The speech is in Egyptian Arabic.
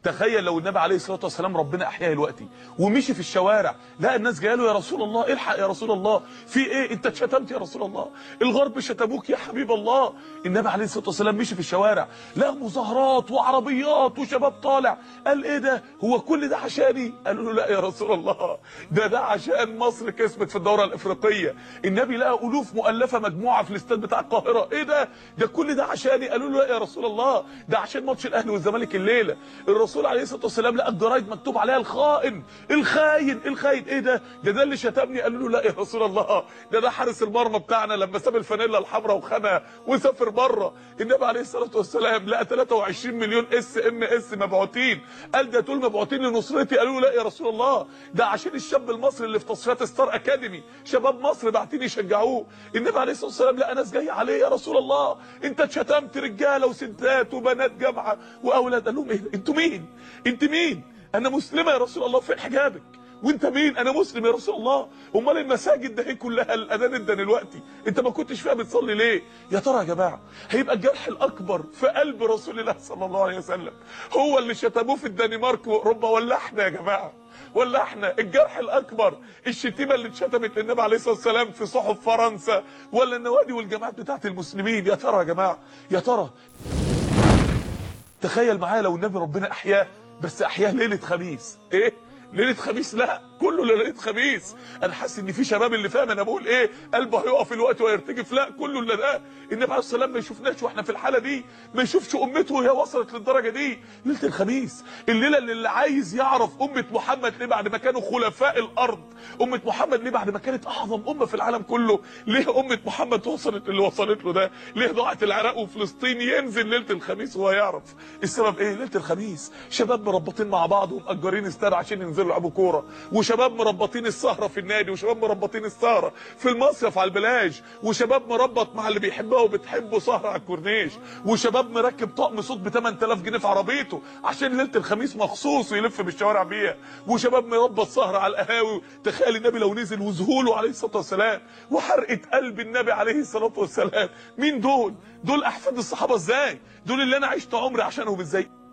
تخيل لو النبي عليه الصلاه والسلام ربنا احياه دلوقتي ومشي في الشوارع لا الناس جايه له يا رسول الله الحق يا رسول الله في ايه انت اتشتمت يا رسول الله الغرب شتموك يا حبيب الله النبي عليه الصلاه والسلام مشي في الشوارع لا مظاهرات وعربيات وشباب طالع قال ايه ده هو كل ده عشاني قالوا له لا يا رسول الله ده ده عشان مصر كسبت في الدوره الافريقيه النبي لقى الوف مؤلفه مجموعه في الاستاد بتاع القاهره ايه ده ده كل ده عشاني قالوا له لا يا رسول الله ده عشان ماتش الاهلي والزمالك الليله الرسول عليه الصلاه والسلام لقى الجرايد مكتوب عليها الخائن الخاين الخاين ايه ده ده ده اللي شتمني قالوا له لا يا رسول الله ده ده حارس المرمى بتاعنا لما ساب الفانيلا الحمراء وخانها وسافر بره النبي عليه الصلاه والسلام لقى 23 مليون اس ام اس مبعوثين قال ده دول مبعوثين لنصرتي قالوا له لا يا رسول الله ده عشان الشاب المصري اللي في تصفيات ستار اكاديمي شباب مصر باعتين يشجعوه النبي عليه الصلاه والسلام لقى ناس جايه عليه يا رسول الله انت اتشتمت رجاله وستات وبنات جامعه واولاد قال لهم ايه انتوا مين انت مين انا مسلمه يا رسول الله فين حجابك وانت مين انا مسلم يا رسول الله امال المساجد ده هي كلها الاذان ادى دلوقتي انت ما كنتش فيها بتصلي ليه يا ترى يا جماعه هيبقى الجرح الاكبر في قلب رسول الله صلى الله عليه وسلم هو اللي شتموه في الدنمارك واوروبا ولا احنا يا جماعه ولا احنا الجرح الاكبر الشتيمه اللي اتشتمت للنبي عليه الصلاه والسلام في صحف فرنسا ولا النوادي والجامعات بتاعت المسلمين يا ترى يا جماعه يا ترى تخيل معايا لو النبي ربنا احياه بس احياه ليله خميس ايه ليله خميس لا كله ليله خميس انا حاسس ان في شباب اللي فاهم انا بقول ايه قلبه هيقف الوقت ويرتجف لا كله الا ده النبي عليه السلام ما يشوفناش واحنا في الحاله دي ما يشوفش امته وهي وصلت للدرجه دي ليله الخميس الليله اللي, اللي عايز يعرف امه محمد ليه بعد ما كانوا خلفاء الارض امه محمد ليه بعد ما كانت اعظم امه في العالم كله ليه امه محمد وصلت اللي وصلت له ده ليه ضاعت العراق وفلسطين ينزل ليله الخميس وهو يعرف السبب ايه ليله الخميس شباب مربطين مع بعض ومأجرين استاد عشان ينزلوا يلعبوا كوره وشباب مربطين السهره في النادي وشباب مربطين السهره في المصيف على البلاج وشباب مربط مع اللي بيحبها وبتحبه سهره على الكورنيش وشباب مركب طقم صوت ب 8000 جنيه في عربيته عشان ليله الخميس مخصوص يلف بالشوارع بيها وشباب مربط سهره على القهاوي تخيل النبي لو نزل وذهوله عليه الصلاه والسلام وحرقه قلب النبي عليه الصلاه والسلام مين دول دول احفاد الصحابه ازاي دول اللي انا عشت عمري عشانهم ازاي